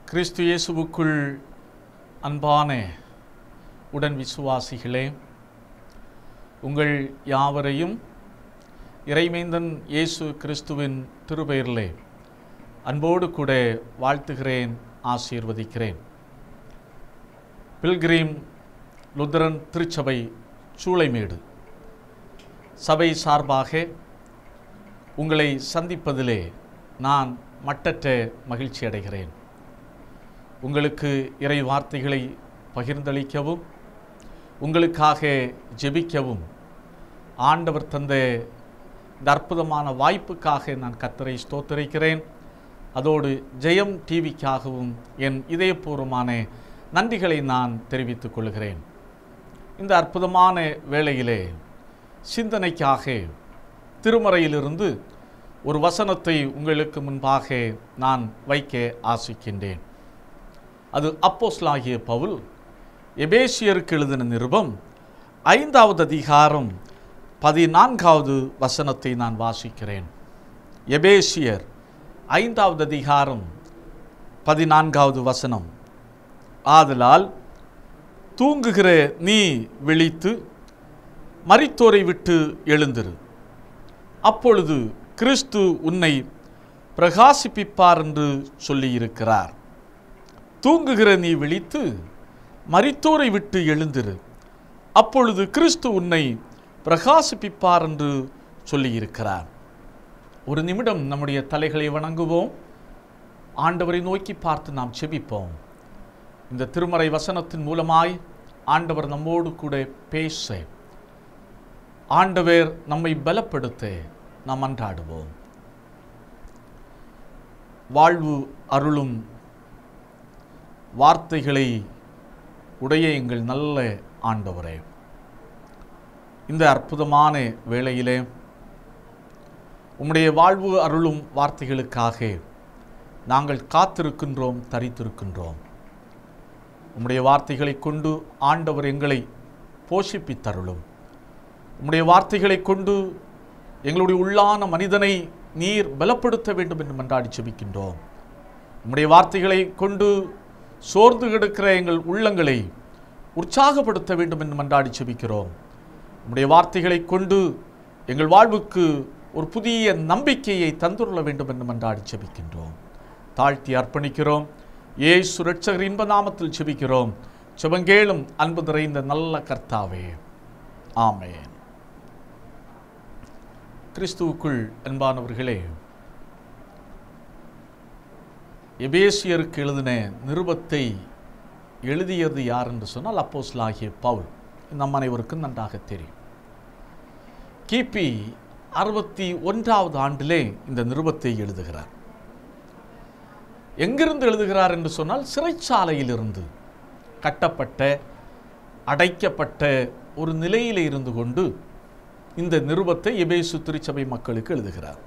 கிறிஸ்து இயேசுவுக்குள் அன்பான உடன் விசுவாசிகளே உங்கள் யாவரையும் இறைமைந்தன் இயேசு கிறிஸ்துவின் திருப்பெயரிலே அன்போடு கூட வாழ்த்துகிறேன் ஆசீர்வதிக்கிறேன் பில்கிரீம் லுத்தரன் திருச்சபை சூளைமேடு சபை சார்பாக உங்களை சந்திப்பதிலே நான் மட்டற்ற மகிழ்ச்சி அடைகிறேன் உங்களுக்கு இறை வார்த்தைகளை பகிர்ந்தளிக்கவும் உங்களுக்காக ஜெபிக்கவும் ஆண்டவர் தந்த இந்த அற்புதமான வாய்ப்புக்காக நான் கத்தரை ஸ்தோத்தரிக்கிறேன் அதோடு ஜெயம் டிவிக்காகவும் என் இதயபூர்வமான நன்றிகளை நான் தெரிவித்துக் கொள்கிறேன் இந்த அற்புதமான வேளையிலே சிந்தனைக்காக திருமறையிலிருந்து ஒரு வசனத்தை உங்களுக்கு முன்பாக நான் வைக்க ஆசிக்கின்றேன் அது அப்போஸ்லாகிய பவுல் எபேசியருக்கு எழுதின நிருபம் ஐந்தாவது அதிகாரம் பதினான்காவது வசனத்தை நான் வாசிக்கிறேன் எபேசியர் ஐந்தாவது அதிகாரம் பதினான்காவது வசனம் ஆதலால் தூங்குகிற நீ விழித்து மரித்தோரை விட்டு எழுந்திரு அப்பொழுது கிறிஸ்து உன்னை பிரகாசிப்பிப்பார் என்று சொல்லியிருக்கிறார் தூங்குகிற நீ விழித்து மரித்தோரை விட்டு எழுந்திரு அப்பொழுது கிறிஸ்து உன்னை பிரகாசிப்பிப்பார் என்று சொல்லியிருக்கிறார் ஒரு நிமிடம் நம்முடைய தலைகளை வணங்குவோம் ஆண்டவரை நோக்கி பார்த்து நாம் செபிப்போம் இந்த திருமறை வசனத்தின் மூலமாய் ஆண்டவர் நம்மோடு கூட பேச ஆண்டவர் நம்மை பலப்படுத்த நாம் அன்றாடுவோம் வாழ்வு அருளும் வார்த்தைகளை உடைய எங்கள் நல்ல ஆண்டவரே இந்த அற்புதமான வேளையிலே உம்முடைய வாழ்வு அருளும் வார்த்தைகளுக்காக நாங்கள் காத்திருக்கின்றோம் தரித்திருக்கின்றோம் உம்முடைய வார்த்தைகளை கொண்டு ஆண்டவர் எங்களை போஷிப்பித்தருளும் உம்முடைய வார்த்தைகளை கொண்டு எங்களுடைய உள்ளான மனிதனை நீர் பலப்படுத்த வேண்டும் என்று மன்றாடி செபிக்கின்றோம் உம்முடைய வார்த்தைகளை கொண்டு சோர்ந்து கிடக்கிற எங்கள் உள்ளங்களை உற்சாகப்படுத்த வேண்டும் என்று மன்றாடி செபிக்கிறோம் உம்முடைய வார்த்தைகளை கொண்டு எங்கள் வாழ்வுக்கு ஒரு புதிய நம்பிக்கையை தந்துள்ள வேண்டும் என்று மன்றாடி செபிக்கின்றோம் தாழ்த்தி அர்ப்பணிக்கிறோம் ஏசு ரட்சகர் இன்ப நாமத்தில் செபிக்கிறோம் செபங்கேளும் அன்பு நிறைந்த நல்ல கர்த்தாவே ஆமேன் கிறிஸ்துவுக்குள் அன்பானவர்களே எபேசியருக்கு எழுதின நிருபத்தை எழுதியது யார் என்று சொன்னால் அப்போஸ்லாகிய பவுல் நம் அனைவருக்கும் நன்றாக தெரியும் கிபி அறுபத்தி ஒன்றாவது ஆண்டிலே இந்த நிருபத்தை எழுதுகிறார் எங்கிருந்து எழுதுகிறார் என்று சொன்னால் சிறைச்சாலையிலிருந்து கட்டப்பட்ட அடைக்கப்பட்ட ஒரு நிலையிலே இருந்து கொண்டு இந்த நிருபத்தை எபேசு திருச்சபை மக்களுக்கு எழுதுகிறார்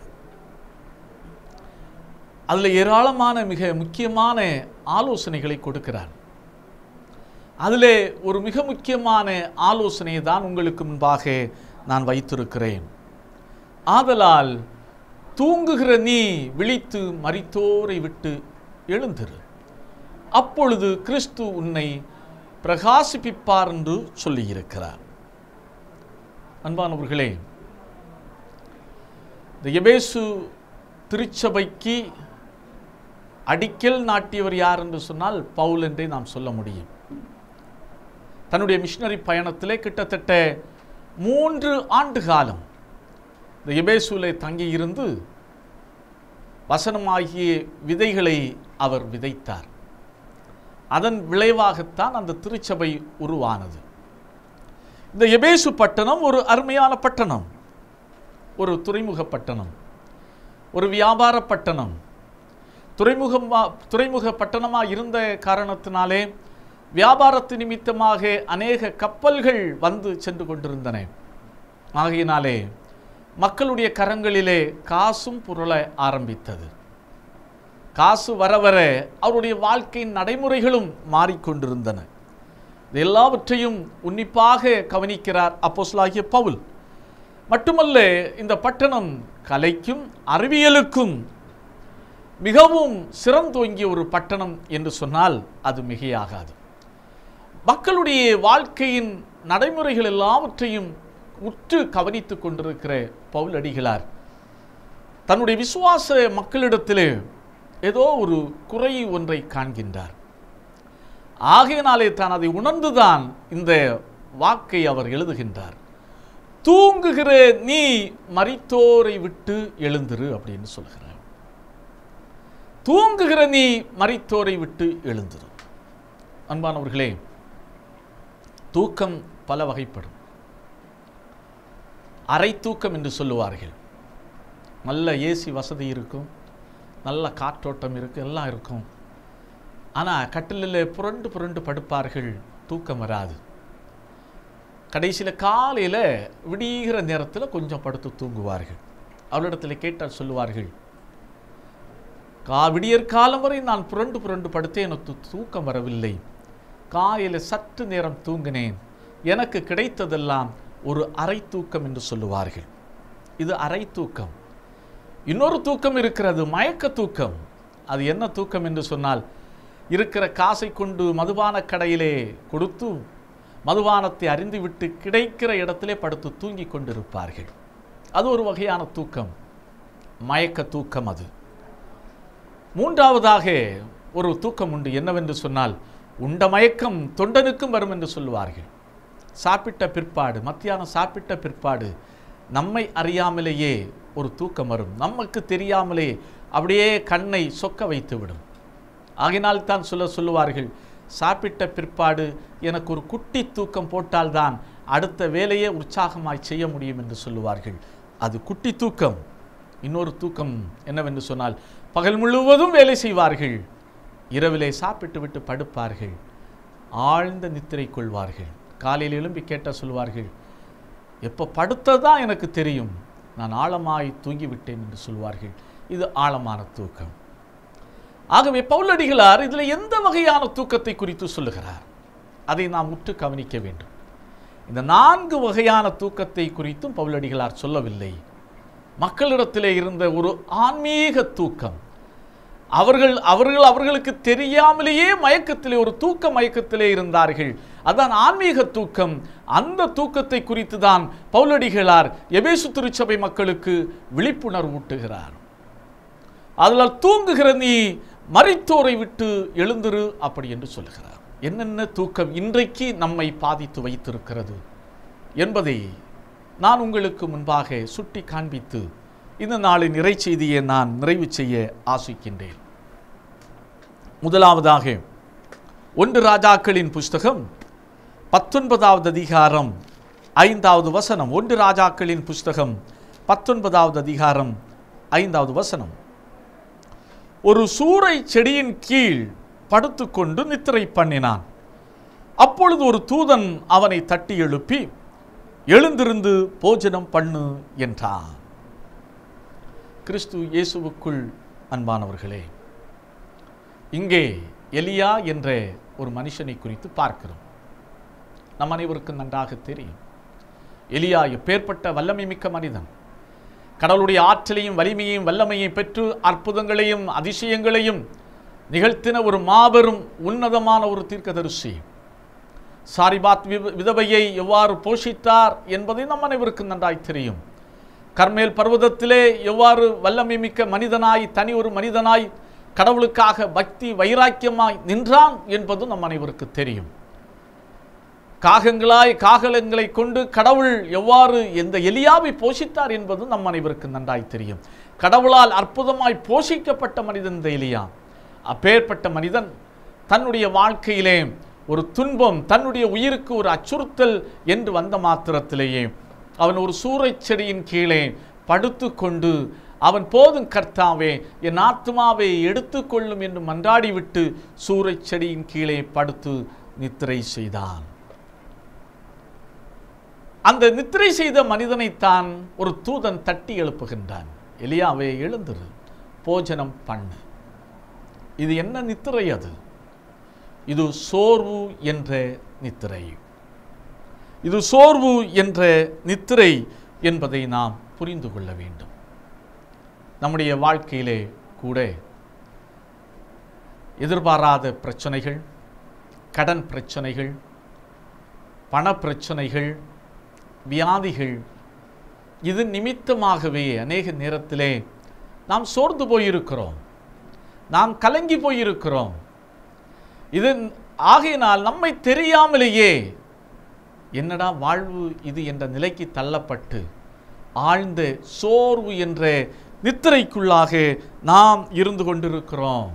அதில் ஏராளமான மிக முக்கியமான ஆலோசனைகளை கொடுக்கிறார் அதிலே ஒரு மிக முக்கியமான ஆலோசனையை தான் உங்களுக்கு முன்பாக நான் வைத்திருக்கிறேன் ஆதலால் தூங்குகிற நீ விழித்து மரித்தோரை விட்டு எழுந்திரு அப்பொழுது கிறிஸ்து உன்னை பிரகாசிப்பிப்பார் என்று சொல்லியிருக்கிறார் அன்பானவர்களே இந்த எபேசு திருச்சபைக்கு அடிக்கல் நாட்டியவர் யார் என்று சொன்னால் பவுல் என்றே நாம் சொல்ல முடியும் தன்னுடைய மிஷினரி பயணத்திலே கிட்டத்தட்ட மூன்று ஆண்டு காலம் இந்த எபேசுலே தங்கியிருந்து வசனமாகிய விதைகளை அவர் விதைத்தார் அதன் விளைவாகத்தான் அந்த திருச்சபை உருவானது இந்த எபேசு பட்டணம் ஒரு அருமையான பட்டணம் ஒரு துறைமுக பட்டணம் ஒரு வியாபார பட்டணம் துறைமுகமா துறைமுக பட்டணமாக இருந்த காரணத்தினாலே வியாபாரத்து நிமித்தமாக அநேக கப்பல்கள் வந்து சென்று கொண்டிருந்தன ஆகையினாலே மக்களுடைய கரங்களிலே காசும் புரள ஆரம்பித்தது காசு வர வர அவருடைய வாழ்க்கையின் நடைமுறைகளும் மாறிக்கொண்டிருந்தன இது எல்லாவற்றையும் உன்னிப்பாக கவனிக்கிறார் அப்போஸ்லாகிய பவுல் மட்டுமல்ல இந்த பட்டணம் கலைக்கும் அறிவியலுக்கும் மிகவும் சிறந்தோங்கிய ஒரு பட்டணம் என்று சொன்னால் அது மிகையாகாது மக்களுடைய வாழ்க்கையின் நடைமுறைகள் எல்லாவற்றையும் உற்று கவனித்துக் கொண்டிருக்கிற பவுலடிகளார் தன்னுடைய விசுவாச மக்களிடத்திலே ஏதோ ஒரு குறை ஒன்றை காண்கின்றார் ஆகையினாலே தான் அதை உணர்ந்துதான் இந்த வாக்கை அவர் எழுதுகின்றார் தூங்குகிற நீ மரித்தோரை விட்டு எழுந்திரு அப்படின்னு சொல்கிறார் தூங்குகிற நீ மரித்தோரை விட்டு எழுந்திரு அன்பானவர்களே தூக்கம் பல வகைப்படும் அரை தூக்கம் என்று சொல்லுவார்கள் நல்ல ஏசி வசதி இருக்கும் நல்ல காற்றோட்டம் இருக்கும் எல்லாம் இருக்கும் ஆனால் கட்டிலில் புரண்டு புரண்டு படுப்பார்கள் தூக்கம் வராது கடைசியில் காலையில் விடிகிற நேரத்தில் கொஞ்சம் படுத்து தூங்குவார்கள் அவளிடத்தில் கேட்டால் சொல்லுவார்கள் கா விடியற் காலம் வரை நான் புரண்டு புரண்டு படுத்தே எனக்கு தூக்கம் வரவில்லை காலையில் சற்று நேரம் தூங்கினேன் எனக்கு கிடைத்ததெல்லாம் ஒரு அரை தூக்கம் என்று சொல்லுவார்கள் இது அரை தூக்கம் இன்னொரு தூக்கம் இருக்கிறது மயக்க தூக்கம் அது என்ன தூக்கம் என்று சொன்னால் இருக்கிற காசை கொண்டு மதுபான கடையிலே கொடுத்து மதுபானத்தை அறிந்துவிட்டு கிடைக்கிற இடத்திலே படுத்து தூங்கி கொண்டிருப்பார்கள் அது ஒரு வகையான தூக்கம் மயக்க தூக்கம் அது மூன்றாவதாக ஒரு தூக்கம் உண்டு என்னவென்று சொன்னால் உண்ட மயக்கம் தொண்டனுக்கும் வரும் என்று சொல்லுவார்கள் சாப்பிட்ட பிற்பாடு மத்தியானம் சாப்பிட்ட பிற்பாடு நம்மை அறியாமலேயே ஒரு தூக்கம் வரும் நமக்கு தெரியாமலே அப்படியே கண்ணை சொக்க வைத்துவிடும் ஆகினால் தான் சொல்ல சொல்லுவார்கள் சாப்பிட்ட பிற்பாடு எனக்கு ஒரு குட்டி தூக்கம் போட்டால்தான் அடுத்த வேலையே உற்சாகமாய் செய்ய முடியும் என்று சொல்லுவார்கள் அது குட்டி தூக்கம் இன்னொரு தூக்கம் என்னவென்று சொன்னால் பகல் முழுவதும் வேலை செய்வார்கள் இரவிலே சாப்பிட்டு விட்டு படுப்பார்கள் ஆழ்ந்த நித்திரை கொள்வார்கள் காலையில் எழும்பி கேட்ட சொல்வார்கள் எப்போ படுத்ததான் எனக்கு தெரியும் நான் ஆழமாய் தூங்கிவிட்டேன் என்று சொல்வார்கள் இது ஆழமான தூக்கம் ஆகவே பவுலடிகளார் இதில் எந்த வகையான தூக்கத்தை குறித்து சொல்லுகிறார் அதை நாம் உற்று கவனிக்க வேண்டும் இந்த நான்கு வகையான தூக்கத்தை குறித்தும் பவுலடிகளார் சொல்லவில்லை மக்களிடத்திலே இருந்த ஒரு ஆன்மீக தூக்கம் அவர்கள் அவர்கள் அவர்களுக்கு தெரியாமலேயே மயக்கத்திலே ஒரு தூக்க மயக்கத்திலே இருந்தார்கள் அதான் ஆன்மீக தூக்கம் அந்த தூக்கத்தை குறித்து தான் பவுலடிகளார் எபேசு திருச்சபை மக்களுக்கு விழிப்புணர்வு ஊட்டுகிறார் அதில் தூங்குகிற நீ மரித்தோரை விட்டு எழுந்திரு அப்படி என்று சொல்லுகிறார் என்னென்ன தூக்கம் இன்றைக்கு நம்மை பாதித்து வைத்திருக்கிறது என்பதை நான் உங்களுக்கு முன்பாக சுட்டி காண்பித்து இந்த நாளின் இறை செய்தியை நான் நிறைவு செய்ய ஆசிக்கின்றேன் முதலாவதாக ஒன்று ராஜாக்களின் புஸ்தகம் பத்தொன்பதாவது அதிகாரம் ஐந்தாவது வசனம் ஒன்று ராஜாக்களின் புஸ்தகம் பத்தொன்பதாவது அதிகாரம் ஐந்தாவது வசனம் ஒரு சூறை செடியின் கீழ் படுத்துக்கொண்டு நித்திரை பண்ணினான் அப்பொழுது ஒரு தூதன் அவனை தட்டி எழுப்பி எழுந்திருந்து போஜனம் பண்ணு என்றான் கிறிஸ்து இயேசுவுக்குள் அன்பானவர்களே இங்கே எலியா என்ற ஒரு மனுஷனை குறித்து பார்க்கிறோம் நம் அனைவருக்கும் நன்றாக தெரியும் எலியா எப்பேற்பட்ட வல்லமை மிக்க மனிதன் கடவுளுடைய ஆற்றலையும் வலிமையையும் வல்லமையையும் பெற்று அற்புதங்களையும் அதிசயங்களையும் நிகழ்த்தின ஒரு மாபெரும் உன்னதமான ஒரு தீர்க்கதரிசி சாரிபாத் விவ- விதவையை எவ்வாறு போஷித்தார் என்பதை நம் அனைவருக்கும் நன்றாய் தெரியும் கர்மேல் பர்வதத்திலே எவ்வாறு வல்லமை மிக்க மனிதனாய் தனி ஒரு மனிதனாய் கடவுளுக்காக பக்தி வைராக்கியமாய் நின்றான் என்பதும் நம் அனைவருக்கு தெரியும் காகங்களாய் காகலங்களை கொண்டு கடவுள் எவ்வாறு எந்த எலியாவை போஷித்தார் என்பதும் நம் அனைவருக்கு நன்றாய் தெரியும் கடவுளால் அற்புதமாய் போஷிக்கப்பட்ட மனிதன் இந்த எலியா அப்பேற்பட்ட மனிதன் தன்னுடைய வாழ்க்கையிலே ஒரு துன்பம் தன்னுடைய உயிருக்கு ஒரு அச்சுறுத்தல் என்று வந்த மாத்திரத்திலேயே அவன் ஒரு சூறைச் செடியின் கீழே படுத்துக்கொண்டு அவன் போதும் கர்த்தாவே என் ஆத்மாவை எடுத்துக்கொள்ளும் என்று மன்றாடிவிட்டு சூறைச் செடியின் கீழே படுத்து நித்திரை செய்தான் அந்த நித்திரை செய்த மனிதனைத்தான் ஒரு தூதன் தட்டி எழுப்புகின்றான் எலியாவே எழுந்திரு போஜனம் பண்ணு இது என்ன நித்திரை அது இது சோர்வு என்ற நித்திரை இது சோர்வு என்ற நித்திரை என்பதை நாம் புரிந்து கொள்ள வேண்டும் நம்முடைய வாழ்க்கையிலே கூட எதிர்பாராத பிரச்சனைகள் கடன் பிரச்சனைகள் பண பிரச்சனைகள் வியாதிகள் இது நிமித்தமாகவே அநேக நேரத்திலே நாம் சோர்ந்து போயிருக்கிறோம் நாம் கலங்கி போயிருக்கிறோம் இது ஆகையினால் நம்மை தெரியாமலேயே என்னடா வாழ்வு இது என்ற நிலைக்கு தள்ளப்பட்டு ஆழ்ந்த சோர்வு என்ற நித்திரைக்குள்ளாக நாம் இருந்து கொண்டிருக்கிறோம்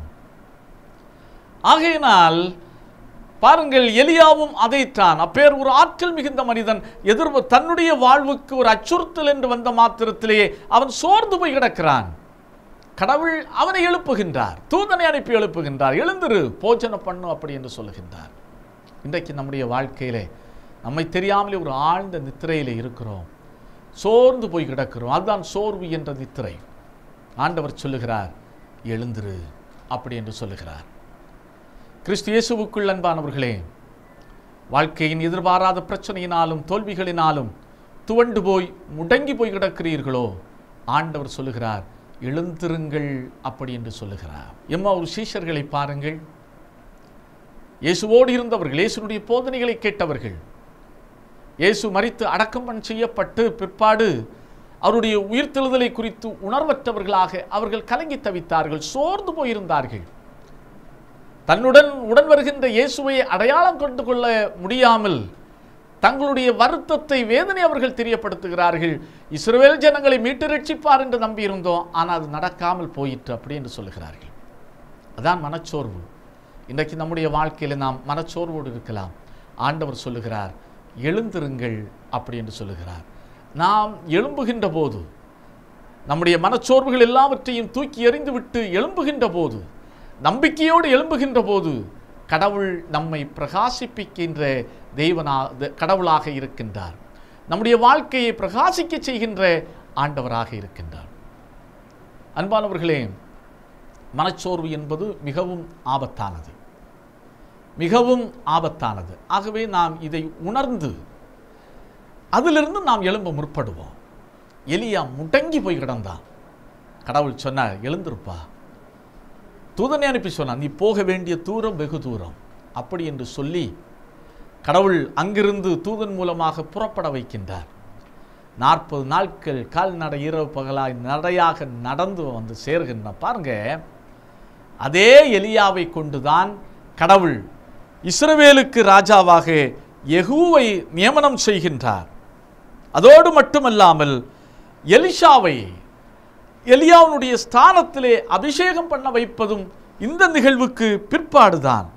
ஆகையினால் பாருங்கள் எலியாவும் அதைத்தான் அப்பேர் ஒரு ஆற்றல் மிகுந்த மனிதன் எதிர்வு தன்னுடைய வாழ்வுக்கு ஒரு அச்சுறுத்தல் என்று வந்த மாத்திரத்திலேயே அவன் சோர்ந்து போய் கிடக்கிறான் கடவுள் அவனை எழுப்புகின்றார் தூதனை அனுப்பி எழுப்புகின்றார் எழுந்திரு போஜன பண்ணு அப்படி என்று சொல்லுகின்றார் இன்றைக்கு நம்முடைய வாழ்க்கையிலே நம்மை தெரியாமலே ஒரு ஆழ்ந்த நித்திரையிலே இருக்கிறோம் சோர்ந்து போய் கிடக்கிறோம் அதுதான் சோர்வு என்ற நித்திரை ஆண்டவர் சொல்லுகிறார் எழுந்திரு அப்படி என்று சொல்லுகிறார் கிறிஸ்து இயேசுவுக்குள் அன்பானவர்களே வாழ்க்கையின் எதிர்பாராத பிரச்சனையினாலும் தோல்விகளினாலும் துவண்டு போய் முடங்கி போய் கிடக்கிறீர்களோ ஆண்டவர் சொல்லுகிறார் எழுந்திருங்கள் அப்படி என்று சொல்லுகிறார் எம்மா ஒரு சீஷர்களை பாருங்கள் இயேசுவோடு இருந்தவர்கள் இயேசுனுடைய போதனைகளை கேட்டவர்கள் இயேசு மரித்து அடக்கம் பண்ண செய்யப்பட்டு பிற்பாடு அவருடைய உயிர்த்தெழுதலை குறித்து உணர்வற்றவர்களாக அவர்கள் கலங்கி தவித்தார்கள் சோர்ந்து போயிருந்தார்கள் தன்னுடன் உடன் வருகின்ற இயேசுவை அடையாளம் கொண்டு கொள்ள முடியாமல் தங்களுடைய வருத்தத்தை வேதனை அவர்கள் தெரியப்படுத்துகிறார்கள் இஸ்ரவேல் ஜனங்களை மீட்டு ரட்சிப்பார் என்று நம்பியிருந்தோம் ஆனால் அது நடக்காமல் போயிற்று அப்படி என்று சொல்லுகிறார்கள் அதான் மனச்சோர்வு இன்றைக்கு நம்முடைய வாழ்க்கையில் நாம் மனச்சோர்வோடு இருக்கலாம் ஆண்டவர் சொல்லுகிறார் எழுந்திருங்கள் அப்படி என்று சொல்லுகிறார் நாம் எழும்புகின்ற போது நம்முடைய மனச்சோர்வுகள் எல்லாவற்றையும் தூக்கி எறிந்துவிட்டு எழும்புகின்ற போது நம்பிக்கையோடு எழும்புகின்ற போது கடவுள் நம்மை பிரகாசிப்பிக்கின்ற தெய்வனா த- கடவுளாக இருக்கின்றார் நம்முடைய வாழ்க்கையை பிரகாசிக்க செய்கின்ற ஆண்டவராக இருக்கின்றார் அன்பானவர்களே மனச்சோர்வு என்பது மிகவும் ஆபத்தானது மிகவும் ஆபத்தானது ஆகவே நாம் இதை உணர்ந்து அதிலிருந்து நாம் எழும்ப முற்படுவோம் எலியா முடங்கி போய் கிடந்தான் கடவுள் சொன்னார் எழுந்திருப்பா தூதனை அனுப்பி சொன்னான் நீ போக வேண்டிய தூரம் வெகு தூரம் அப்படி என்று சொல்லி கடவுள் அங்கிருந்து தூதன் மூலமாக புறப்பட வைக்கின்றார் நாற்பது நாட்கள் கால்நடை இரவு பகலாய் நடையாக நடந்து வந்து சேர்கின்ற பாருங்க அதே எலியாவை கொண்டுதான் கடவுள் இஸ்ரவேலுக்கு ராஜாவாக யெகூவை நியமனம் செய்கின்றார் அதோடு மட்டுமல்லாமல் எலிஷாவை எலியாவுடைய ஸ்தானத்திலே அபிஷேகம் பண்ண வைப்பதும் இந்த நிகழ்வுக்கு பிற்பாடுதான்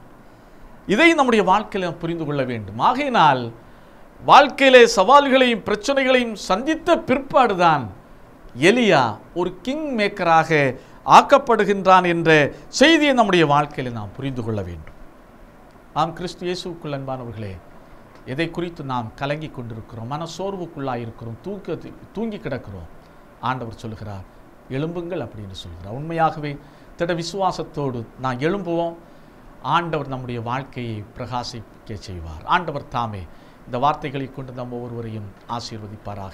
இதை நம்முடைய வாழ்க்கையில் நாம் புரிந்து கொள்ள வேண்டும் ஆகையினால் வாழ்க்கையிலே சவால்களையும் பிரச்சனைகளையும் சந்தித்த பிற்பாடுதான் எலியா ஒரு கிங் மேக்கராக ஆக்கப்படுகின்றான் என்ற செய்தியை நம்முடைய வாழ்க்கையில் நாம் புரிந்து கொள்ள வேண்டும் ஆம் கிறிஸ்து இயேசுக்குள் அன்பானவர்களே எதை குறித்து நாம் கலங்கி கொண்டிருக்கிறோம் மன சோர்வுக்குள்ளாக இருக்கிறோம் தூக்க தூங்கி கிடக்கிறோம் ஆண்டவர் சொல்கிறார் எழும்புங்கள் அப்படின்னு சொல்கிறார் உண்மையாகவே திட விசுவாசத்தோடு நான் எழும்புவோம் ஆண்டவர் நம்முடைய வாழ்க்கையை பிரகாசிக்க செய்வார் ஆண்டவர் தாமே இந்த வார்த்தைகளை கொண்டு நம் ஒவ்வொருவரையும் ஆசீர்வதிப்பாராக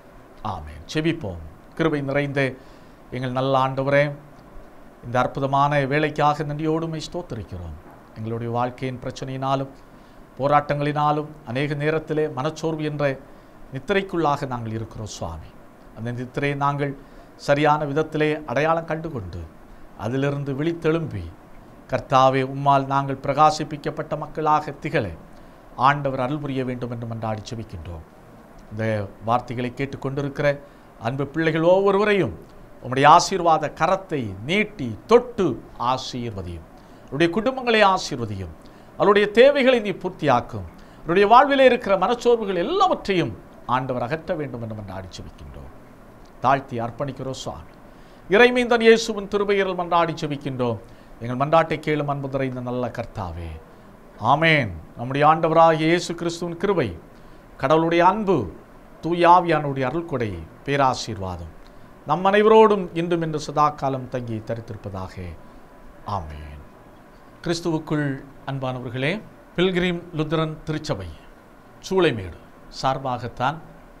ஆமென் செபிப்போம் கிருபை நிறைந்த எங்கள் நல்ல ஆண்டவரே இந்த அற்புதமான வேலைக்காக நன்றியோடுமை ஸ்தோத்திரிக்கிறோம் எங்களுடைய வாழ்க்கையின் பிரச்சனையினாலும் போராட்டங்களினாலும் அநேக நேரத்திலே மனச்சோர்வு என்ற நித்திரைக்குள்ளாக நாங்கள் இருக்கிறோம் சுவாமி அந்த நித்திரையை நாங்கள் சரியான விதத்திலே அடையாளம் கண்டுகொண்டு அதிலிருந்து விழித்தெழும்பி கர்த்தாவே உம்மால் நாங்கள் பிரகாசிப்பிக்கப்பட்ட மக்களாக திகழ ஆண்டவர் அருள் புரிய வேண்டும் என்று மன்றாடி செபிக்கின்றோம் இந்த வார்த்தைகளை கேட்டுக்கொண்டிருக்கிற அன்பு பிள்ளைகள் ஒவ்வொருவரையும் உம்முடைய ஆசீர்வாத கரத்தை நீட்டி தொட்டு ஆசீர்வதியும் அவருடைய குடும்பங்களை ஆசீர்வதியும் அவருடைய தேவைகளை நீ பூர்த்தியாக்கும் அவருடைய வாழ்விலே இருக்கிற மனச்சோர்வுகள் எல்லாவற்றையும் ஆண்டவர் அகற்ற வேண்டும் என்று மன்றாடி செபிக்கின்றோம் தாழ்த்தி அர்ப்பணிக்கிறோம் சுவாமி இறைமைந்தன் இயேசுவின் திருவையரில் மன்றாடி செபிக்கின்றோம் எங்கள் மன்றாட்டை கேளும் அன்பு நிறைந்த நல்ல கர்த்தாவே ஆமேன் நம்முடைய ஆண்டவராகிய இயேசு கிறிஸ்துவின் கிருபை கடவுளுடைய அன்பு தூயாவியானுடைய அருள்கொடை பேராசீர்வாதம் நம் அனைவரோடும் இன்றும் இன்று சதா காலம் தங்கி தரித்திருப்பதாக ஆமேன் கிறிஸ்துவுக்குள் அன்பானவர்களே பில்கிரிம் லுத்ரன் திருச்சபை சூளைமேடு சார்பாகத்தான்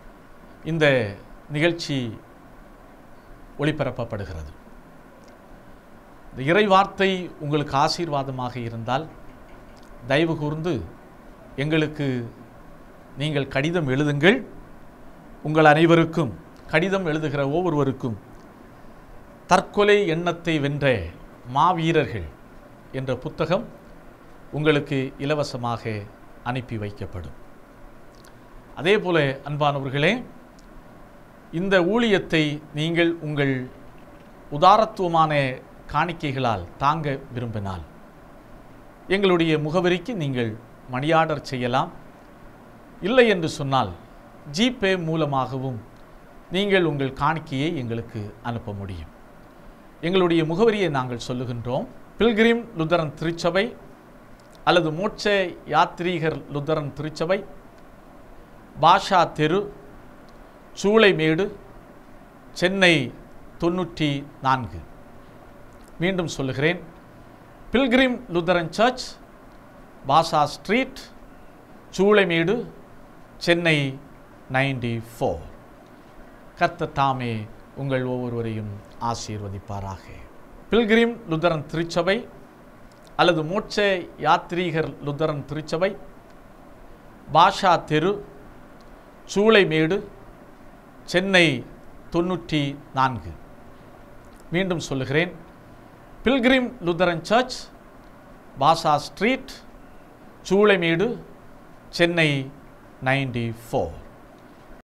இந்த நிகழ்ச்சி ஒளிபரப்பப்படுகிறது இந்த இறை வார்த்தை உங்களுக்கு ஆசீர்வாதமாக இருந்தால் தயவு கூர்ந்து எங்களுக்கு நீங்கள் கடிதம் எழுதுங்கள் உங்கள் அனைவருக்கும் கடிதம் எழுதுகிற ஒவ்வொருவருக்கும் தற்கொலை எண்ணத்தை வென்ற மாவீரர்கள் என்ற புத்தகம் உங்களுக்கு இலவசமாக அனுப்பி வைக்கப்படும் அதே போல அன்பானவர்களே இந்த ஊழியத்தை நீங்கள் உங்கள் உதாரத்துவமான காணிக்கைகளால் தாங்க விரும்பினால் எங்களுடைய முகவரிக்கு நீங்கள் மணியார்டர் செய்யலாம் இல்லை என்று சொன்னால் ஜிபே மூலமாகவும் நீங்கள் உங்கள் காணிக்கையை எங்களுக்கு அனுப்ப முடியும் எங்களுடைய முகவரியை நாங்கள் சொல்லுகின்றோம் பில்கிரிம் லுத்தரன் திருச்சபை அல்லது மோட்ச யாத்ரீகர் லுத்தரன் திருச்சபை பாஷா தெரு சூளைமேடு சென்னை தொண்ணூற்றி நான்கு மீண்டும் சொல்லுகிறேன் pilgrim Lutheran church Basha street Choolaimedu Chennai ninety four கர்த்த தாமே உங்கள் ஒவ்வொருவரையும் ஆசீர்வதிப்பாராக பில்கிரிம் லுத்தரன் திருச்சபை அல்லது மோட்ச யாத்ரீகர் லுத்தரன் திருச்சபை பாஷா தெரு சூளைமேடு சென்னை தொண்ணூற்றி நான்கு மீண்டும் சொல்லுகிறேன் pilgrim Lutheran church Basha street Choolaimedu Chennai ninety four